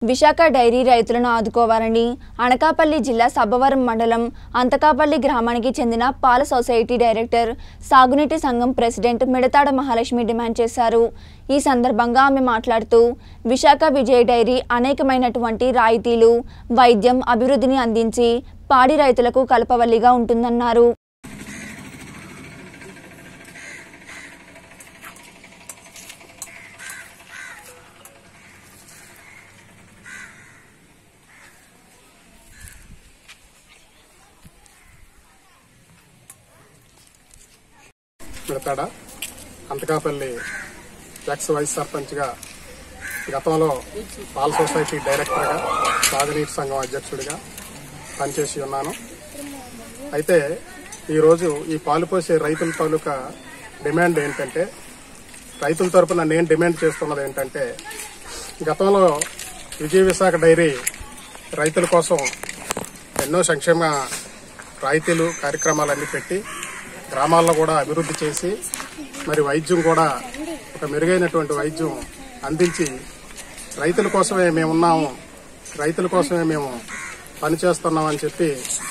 Visakha dairy రైతులను ఆదుకోవాలని అనకాపల్లి జిల్లా సబ్బవరం మండలం అంతకాపల్లి గ్రామానికి చెందిన పాల సొసైటీ డైరెక్టర్ సాగునీటి సంఘం ప్రెసిడెంట్ మిడతాడ మహాలక్ష్మి డిమాండ్ చేశారు ఈ సందర్భంగా ఆమె మాట్లాడుతూ విశాఖ విజయ్ డైరీ అనేకమైనటువంటి రాయితీలు వైద్యం అభివృద్ధిని అందించి పాడి రైతులకు కలపవల్లిగా ఉంటుందన్నారు మిడతాడ అంతకాపల్లి ఎక్స్ వైస్ సర్పంచ్గా గతంలో పాల సొసైటీ డైరెక్టర్గా సాగునీటి సంఘం అధ్యక్షుడిగా పనిచేసి ఉన్నాను అయితే ఈరోజు ఈ పాలు పోసే రైతుల తాలూకా డిమాండ్ ఏంటంటే రైతుల తరపున నేను డిమాండ్ చేస్తున్నది ఏంటంటే గతంలో విజయ విశాఖ డైరీ రైతుల కోసం ఎన్నో సంక్షేమ రాయితీలు కార్యక్రమాలన్నీ పెట్టి గ్రామాల్లో కూడా అభివృద్ధి చేసి మరి వైద్యం కూడా ఒక మెరుగైనటువంటి వైద్యం అందించి రైతుల కోసమే మేము ఉన్నాము రైతుల కోసమే మేము పనిచేస్తున్నామని చెప్పి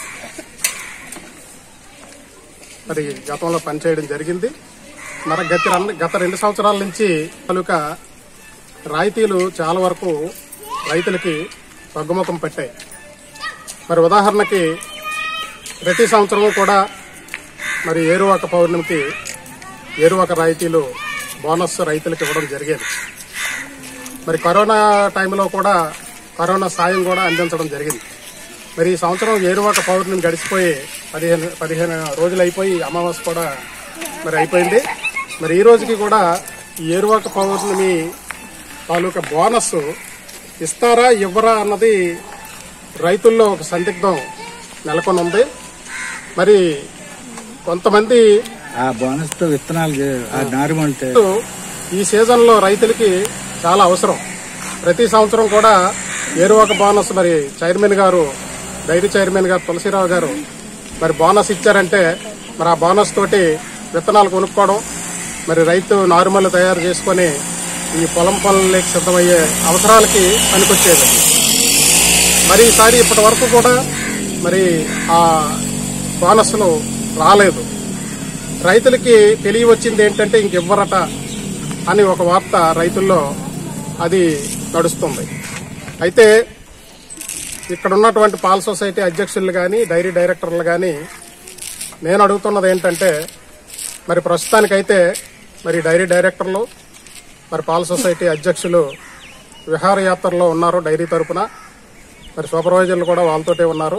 మరి గతంలో పనిచేయడం జరిగింది మరి గత రెండు- గత రెండు సంవత్సరాల నుంచి తాలూకా రాయితీలు చాలా వరకు రైతులకి తగ్గుముఖం పట్టాయి మరి ఉదాహరణకి ప్రతి సంవత్సరం కూడా మరి ఏరువాక పౌర్ణమికి ఏరువాక రాయితీలు బోనస్ రైతులకు ఇవ్వడం జరిగేది మరి కరోనా టైంలో కూడా కరోనా సాయం కూడా అందించడం జరిగింది మరి ఈ సంవత్సరం ఏరువాక పౌర్ణమి గడిచిపోయి పదిహేను పదిహేను రోజులు అయిపోయి అమావాస్య కూడా మరి అయిపోయింది మరి ఈ రోజుకి కూడా ఈ ఏరువాక పౌర్ణమి తాలూకా బోనస్ ఇస్తారా ఇవ్వరా అన్నది రైతుల్లో ఒక సందిగ్ధం నెలకొని ఉంది మరి కొంతమంది ఆ బోనస్ తో విత్తనాలు చే- ఆ నారుమంటే ఈ సీజన్ లో రైతులకి చాలా అవసరం ప్రతి సంవత్సరం కూడా ఏరువాక బోనస్ మరి చైర్మన్ గారు డైరీ చైర్మన్ గారు తులసిరావు గారు మరి బోనస్ ఇచ్చారంటే మరి ఆ బోనస్ తోటి విత్తనాలు కొనుక్కోవడం మరి రైతు నారుమల్లు తయారు చేసుకొని ఈ పొలం పనులకి సిద్ధమయ్యే అవసరాలకి పనికొచ్చేది మరి ఈసారి ఇప్పటి వరకు కూడా మరి ఆ బోనస్లు రాలేదు రైతులకి తెలియవచ్చింది ఏంటంటే ఇంకెవ్వరట అని ఒక వార్త రైతుల్లో అది నడుస్తుంది అయితే ఇక్కడ ఉన్నటువంటి పాల సొసైటీ అధ్యక్షులు కానీ డైరీ డైరెక్టర్లు కానీ నేను అడుగుతున్నది ఏంటంటే మరి ప్రస్తుతానికైతే మరి డైరీ డైరెక్టర్లు మరి పాల సొసైటీ అధ్యక్షులు విహారయాత్రలో ఉన్నారు డైరీ తరపున మరి సూపర్వైజర్లు కూడా వాళ్ళతోటే ఉన్నారు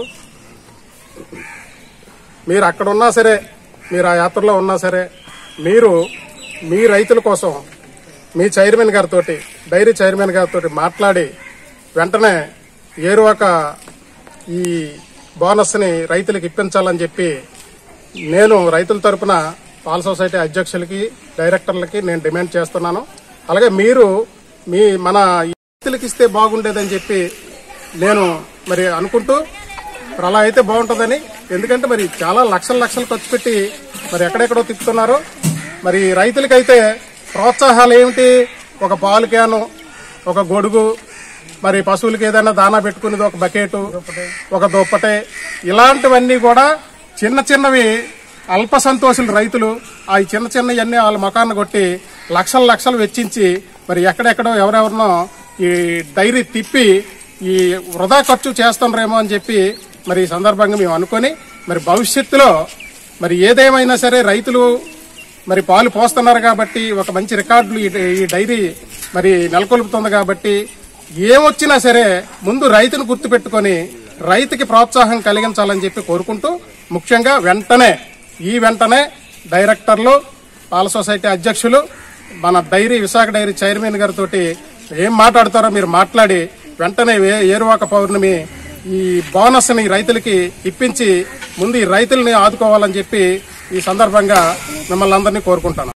మీరు అక్కడ ఉన్నా సరే మీరు ఆ యాత్రలో ఉన్నా సరే మీరు మీ రైతుల కోసం మీ చైర్మన్ గారితో డైరీ చైర్మన్ గారితో మాట్లాడి వెంటనే ఏరువాక ఈ బోనస్ని రైతులకు ఇప్పించాలని చెప్పి నేను రైతుల తరపున పాల సొసైటీ అధ్యక్షులకి డైరెక్టర్లకి నేను డిమాండ్ చేస్తున్నాను అలాగే మీరు మీ మన రైతులకు ఇస్తే బాగుండేదని చెప్పి నేను మరి అనుకుంటూ మరి అలా అయితే బాగుంటుందని ఎందుకంటే మరి చాలా లక్షల లక్షలు ఖర్చు పెట్టి మరి ఎక్కడెక్కడో తిప్పుతున్నారు మరి రైతులకైతే ప్రోత్సాహాలు ఏమిటి ఒక పాలు క్యాను ఒక గొడుగు మరి పశువులకి ఏదైనా దానా పెట్టుకునేది ఒక బకెట్ ఒక దుప్పటే ఇలాంటివన్నీ కూడా చిన్న చిన్నవి అల్ప సంతోషులు రైతులు ఆ చిన్న చిన్నవన్నీ వాళ్ళ మకాన్ని కొట్టి లక్షల లక్షలు వెచ్చించి మరి ఎక్కడెక్కడో ఎవరెవరినో ఈ డైరీ తిప్పి ఈ వృధా ఖర్చు చేస్తుండ్రేమో అని చెప్పి మరి ఈ సందర్భంగా మేము అనుకొని మరి భవిష్యత్తులో మరి ఏదేమైనా సరే రైతులు మరి పాలు పోస్తున్నారు కాబట్టి ఒక మంచి రికార్డులు ఈ ఈ డైరీ మరి నెలకొల్పుతుంది కాబట్టి ఏమొచ్చినా సరే ముందు రైతును గుర్తుపెట్టుకొని రైతుకి ప్రోత్సాహం కలిగించాలని చెప్పి కోరుకుంటూ ముఖ్యంగా వెంటనే ఈ వెంటనే డైరెక్టర్లు పాల సొసైటీ అధ్యక్షులు మన డైరీ విశాఖ డైరీ చైర్మన్ గారితో ఏం మాట్లాడతారో మీరు మాట్లాడి వెంటనే ఏ- ఏరువాక పౌర్ణమి ఈ బోనస్ ని రైతులకి ఇప్పించి ముందు ఈ రైతుల్ని ఆదుకోవాలని చెప్పి ఈ సందర్భంగా మిమ్మల్ని అందరినీ కోరుకుంటాను